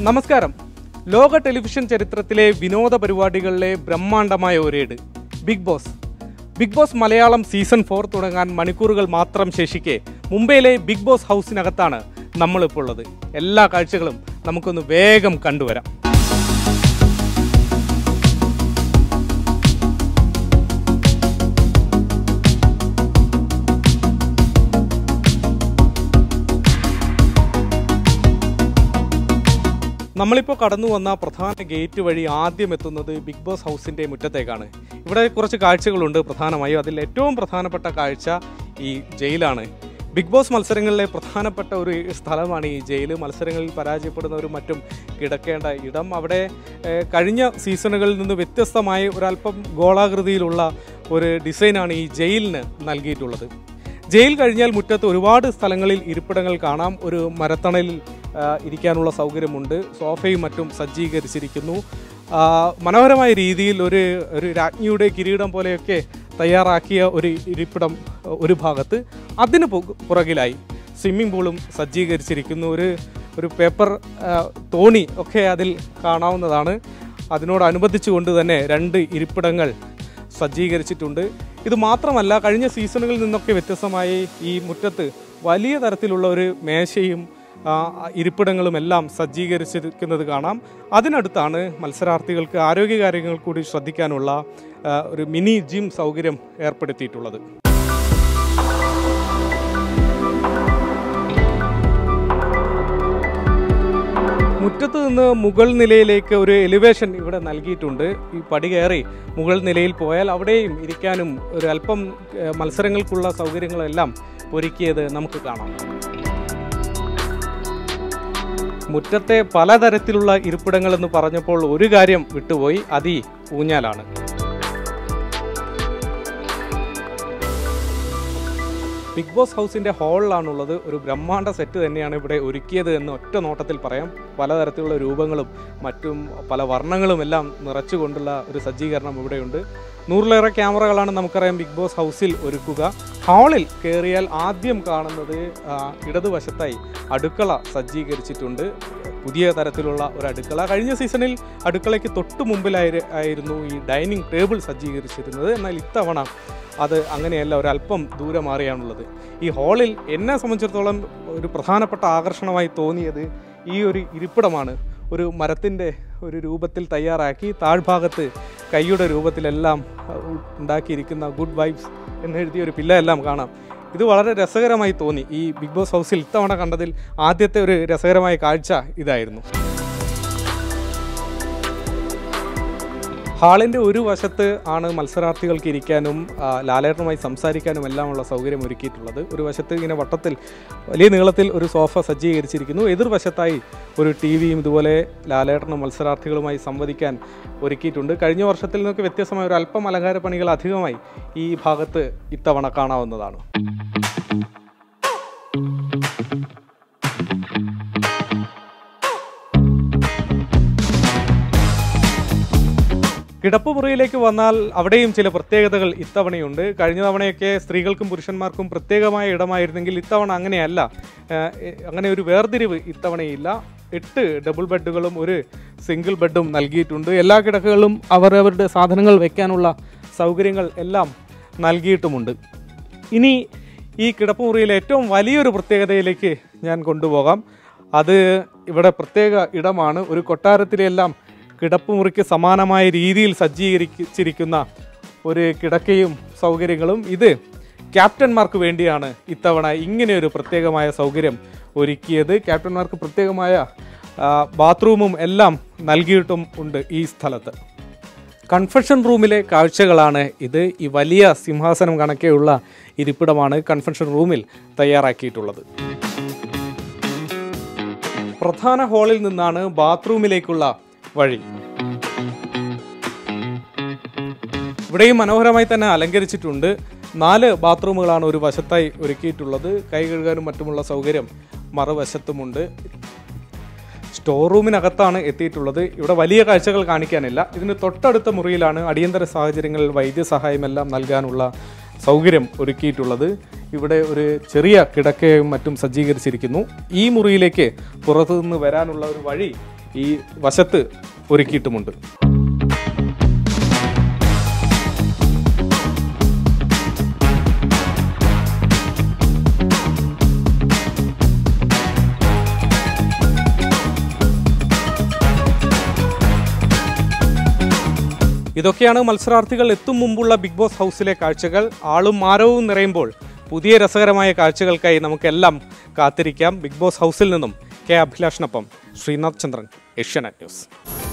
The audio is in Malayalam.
നമസ്കാരം ലോക ടെലിവിഷൻ ചരിത്രത്തിലെ വിനോദ പരിപാടികളിലെ ബ്രഹ്മാണ്ഡമായ ഒരേട് Bigg Boss Bigg Boss Malayalam season four തുടങ്ങാൻ മണിക്കൂറുകൾ മാത്രം ശേഷിക്കെ മുംബൈയിലെ ബിഗ് ബോസ് ഹൗസിനകത്താണ് നമ്മളിപ്പോൾ ഉള്ളത് എല്ലാ കാഴ്ചകളും നമുക്കൊന്ന് വേഗം കണ്ടുവരാം നമ്മളിപ്പോൾ കടന്നു വന്ന പ്രധാന ഗേറ്റ് വഴി ആദ്യം എത്തുന്നത് ബിഗ് ബോസ് ഹൗസിന്റെ മുറ്റത്തേക്കാണ് ഇവിടെ കുറച്ച് കാഴ്ചകളുണ്ട് പ്രധാനമായും അതിൽ ഏറ്റവും പ്രധാനപ്പെട്ട കാഴ്ച ഈ ജയിലാണ് ബിഗ് ബോസ് മത്സരങ്ങളിലെ പ്രധാനപ്പെട്ട ഒരു സ്ഥലമാണ് ഈ ജയിൽ മത്സരങ്ങളിൽ പരാജയപ്പെടുന്നവരും മറ്റും കിടക്കേണ്ട ഇടം അവിടെ ഏഹ്, കഴിഞ്ഞ സീസണുകളിൽ നിന്ന് വ്യത്യസ്തമായി ഒരല്പം ഗോളാകൃതിയിലുള്ള ഒരു ഡിസൈനാണ് ഈ ജയിലിന് നൽകിയിട്ടുള്ളത് ജയിൽ കഴിഞ്ഞാൽ മുറ്റത്ത് ഒരുപാട് സ്ഥലങ്ങളിൽ ഇരിപ്പിടങ്ങൾ കാണാം ഒരു മരത്തണലിൽ ആ, ഇരിക്കാനുള്ള സൗകര്യമുണ്ട് സോഫയും മറ്റും സജ്ജീകരിച്ചിരിക്കുന്നു ആ, മനോഹരമായ രീതിയിൽ ഒരു ഒരു രാജ്ഞിയുടെ കിരീടം പോലെയൊക്കെ തയ്യാറാക്കിയ ഒരു ഇരിപ്പിടം ഒരു ഭാഗത്ത് അതിന് പു- പുറകിലായി സ്വിമ്മിംഗ് പൂളും സജ്ജീകരിച്ചിരിക്കുന്നു ഒരു ഒരു പേപ്പർ ആ, തോണി ഒക്കെ അതിൽ കാണാവുന്നതാണ് അതിനോടനുബന്ധിച്ചുകൊണ്ട് തന്നെ രണ്ട് ഇരിപ്പിടങ്ങൾ സജ്ജീകരിച്ചിട്ടുണ്ട് ഇത് മാത്രമല്ല കഴിഞ്ഞ സീസണുകളിൽ നിന്നൊക്കെ വ്യത്യസ്തമായി ഈ മുറ്റത്ത് വലിയ തരത്തിലുള്ള ഒരു മേശയും ആ, ഇരിപ്പിടങ്ങളും എല്ലാം സജ്ജീകരിച്ചിരിക്കുന്നത് കാണാം അതിനടുത്താണ് മത്സരാർത്ഥികൾക്ക് ആരോഗ്യകാര്യങ്ങൾ കൂടി ശ്രദ്ധിക്കാനുള്ള ആ, ഒരു മിനി ജിം സൗകര്യം ഏർപ്പെടുത്തിയിട്ടുള്ളത് മുറ്റത്ത് നിന്ന് മുകൾ നിലയിലേക്ക് ഒരു എലിവേഷൻ ഇവിടെ നൽകിയിട്ടുണ്ട് ഈ പടി കയറി മുകൾ നിലയിൽ പോയാൽ അവിടെയും ഇരിക്കാനും ഒരു അല്പം ഏഹ്, മത്സരങ്ങൾക്കുള്ള സൗകര്യങ്ങളെല്ലാം ഒരുക്കിയത് നമുക്ക് കാണാം മുറ്റത്തെ പലതരത്തിലുള്ള ഇരിപ്പിടങ്ങൾ എന്ന് പറഞ്ഞപ്പോൾ ഒരു കാര്യം വിട്ടുപോയി അത് ഈ ഊഞ്ഞാലാണ് ബിഗ് ബോസ് ഹൗസിന്റെ ഹാളിലാണുള്ളത് ഒരു ബ്രഹ്മാണ്ഡ സെറ്റ് തന്നെയാണ് ഇവിടെ ഒരുക്കിയത് എന്ന് ഒറ്റ നോട്ടത്തിൽ പറയാം പലതരത്തിലുള്ള രൂപങ്ങളും മറ്റും പല വർണ്ണങ്ങളും എല്ലാം നിറച്ചുകൊണ്ടുള്ള ഒരു സജ്ജീകരണം ഇവിടെയുണ്ട് നൂറിലേറെ ക്യാമറകളാണ് നമുക്കറിയാം ബിഗ് ബോസ് ഹൗസിൽ ഒരുക്കുക ഹാളിൽ കയറിയാൽ ആദ്യം കാണുന്നത് ആ, ഇടതുവശത്തായി അടുക്കള സജ്ജീകരിച്ചിട്ടുണ്ട് പുതിയ തരത്തിലുള്ള ഒരു അടുക്കള കഴിഞ്ഞ സീസണിൽ അടുക്കളയ്ക്ക് തൊട്ട് മുമ്പിലായി ആയിരുന്നു ഈ ഡൈനിങ് ടേബിൾ സജ്ജീകരിച്ചിരുന്നത് എന്നാൽ ഇത്തവണ അത് അങ്ങനെയല്ല ഒരല്പം ദൂരെ മാറിയാണുള്ളത് ഈ ഹാളിൽ എന്നെ സംബന്ധിച്ചിടത്തോളം ഒരു പ്രധാനപ്പെട്ട ആകർഷണമായി തോന്നിയത് ഈ ഒരു ഇരിപ്പിടമാണ് ഒരു മരത്തിൻ്റെ ഒരു രൂപത്തിൽ തയ്യാറാക്കി താഴ്ഭാഗത്ത് കൈയുടെ രൂപത്തിലെല്ലാം അഹ്, ഉണ്ടാക്കിയിരിക്കുന്ന ഗുഡ് വൈബ്സ് എന്നെഴുതിയ ഒരു പില്ല എല്ലാം കാണാം ഇത് വളരെ രസകരമായി തോന്നി ഈ ബിഗ് ബോസ് ഹൗസിൽ ഇത്തവണ കണ്ടതിൽ ആദ്യത്തെ ഒരു രസകരമായ കാഴ്ച ഇതായിരുന്നു ഹാളിൻ്റെ ഒരു വശത്ത് ആണ് മത്സരാർത്ഥികൾക്ക് ഇരിക്കാനും ആ, ലാലേട്ടനുമായി സംസാരിക്കാനും എല്ലാമുള്ള സൗകര്യം ഒരുക്കിയിട്ടുള്ളത് ഒരു വശത്ത് ഇങ്ങനെ വട്ടത്തിൽ വലിയ നീളത്തിൽ ഒരു സോഫ സജ്ജീകരിച്ചിരിക്കുന്നു എതിർവശത്തായി ഒരു ടി വിയും ഇതുപോലെ ലാലേട്ടനും മത്സരാർത്ഥികളുമായി സംവദിക്കാൻ ഒരുക്കിയിട്ടുണ്ട് കഴിഞ്ഞ വർഷത്തിൽ നിന്നൊക്കെ വ്യത്യസ്തമായ ഒരു അല്പം അലങ്കാര പണികൾ അധികമായി ഈ ഭാഗത്ത് ഇത്തവണ കാണാവുന്നതാണ് കിടപ്പുമുറിയിലേക്ക് വന്നാൽ അവിടെയും ചില പ്രത്യേകതകൾ ഇത്തവണയുണ്ട് കഴിഞ്ഞ തവണയൊക്കെ സ്ത്രീകൾക്കും പുരുഷന്മാർക്കും പ്രത്യേകമായ ഇടമായിരുന്നെങ്കിൽ ഇത്തവണ അങ്ങനെയല്ല ഏഹ്, എ- അങ്ങനെ ഒരു വേർതിരിവ് ഇത്തവണയില്ല എട്ട് ഡബിൾ ബെഡുകളും ഒരു സിംഗിൾ ബെഡും നൽകിയിട്ടുണ്ട് എല്ലാ കിടക്കകളും അവരവരുടെ സാധനങ്ങൾ വെക്കാനുള്ള സൗകര്യങ്ങൾ എല്ലാം നൽകിയിട്ടുമുണ്ട് ഇനി ഈ കിടപ്പുമുറിയിലെ ഏറ്റവും വലിയൊരു പ്രത്യേകതയിലേക്ക് ഞാൻ കൊണ്ടുപോകാം അത് ഇവിടെ പ്രത്യേക ഇടമാണ് ഒരു കൊട്ടാരത്തിലെല്ലാം കിടപ്പുമുറിക്ക് സമാനമായ രീതിയിൽ സജ്ജീകരിച്ചിരിക്കുന്ന ഒരു കിടക്കയും സൗകര്യങ്ങളും ഇത് ക്യാപ്റ്റന്മാർക്ക് വേണ്ടിയാണ് ഇത്തവണ ഇങ്ങനെ ഒരു പ്രത്യേകമായ സൗകര്യം ഒരുക്കിയത് ക്യാപ്റ്റന്മാർക്ക് പ്രത്യേകമായ ആ, ബാത്റൂമും എല്ലാം നൽകിയിട്ടും ഉണ്ട് ഈ സ്ഥലത്ത് കൺഫെഷൻ റൂമിലെ കാഴ്ചകളാണ് ഇത് ഈ വലിയ സിംഹാസനം കണക്കെയുള്ള ഇരിപ്പിടമാണ് കൺഫെഷൻ റൂമിൽ തയ്യാറാക്കിയിട്ടുള്ളത് പ്രധാന ഹാളിൽ നിന്നാണ് ബാത്റൂമിലേക്കുള്ള വഴി ഇവിടെയും മനോഹരമായി തന്നെ അലങ്കരിച്ചിട്ടുണ്ട് നാല് ബാത്റൂമുകളാണ് ഒരു വശത്തായി ഒരുക്കിയിട്ടുള്ളത് കൈ കഴുകാനും മറ്റുമുള്ള സൗകര്യം മറുവശത്തുമുണ്ട് സ്റ്റോർ റൂമിനകത്താണ് എത്തിയിട്ടുള്ളത് ഇവിടെ വലിയ കാഴ്ചകൾ കാണിക്കാനില്ല ഇതിന് തൊട്ടടുത്ത മുറിയിലാണ് അടിയന്തര സാഹചര്യങ്ങളിൽ വൈദ്യസഹായമെല്ലാം നൽകാനുള്ള സൗകര്യം ഒരുക്കിയിട്ടുള്ളത് ഇവിടെ ഒരു ചെറിയ കിടക്കയും മറ്റും സജ്ജീകരിച്ചിരിക്കുന്നു ഈ മുറിയിലേക്ക് പുറത്തുനിന്ന് വരാനുള്ള ഒരു വഴി ഈ വശത്ത് ഒരുക്കിയിട്ടുമുണ്ട് ഇതൊക്കെയാണ് മത്സരാർത്ഥികൾ എത്തും മുമ്പുള്ള ബിഗ് ബോസ് ഹൗസിലെ കാഴ്ചകൾ ആളും മാരവും നിറയുമ്പോൾ പുതിയ രസകരമായ കാഴ്ചകൾക്കായി നമുക്കെല്ലാം കാത്തിരിക്കാം ബിഗ് ബോസ് ഹൗസിൽ നിന്നും കെ അഭിലാഷിനൊപ്പം ശ്രീനാഥ് ചന്ദ്രൻ ഏഷ്യാനെറ്റ് ന്യൂസ്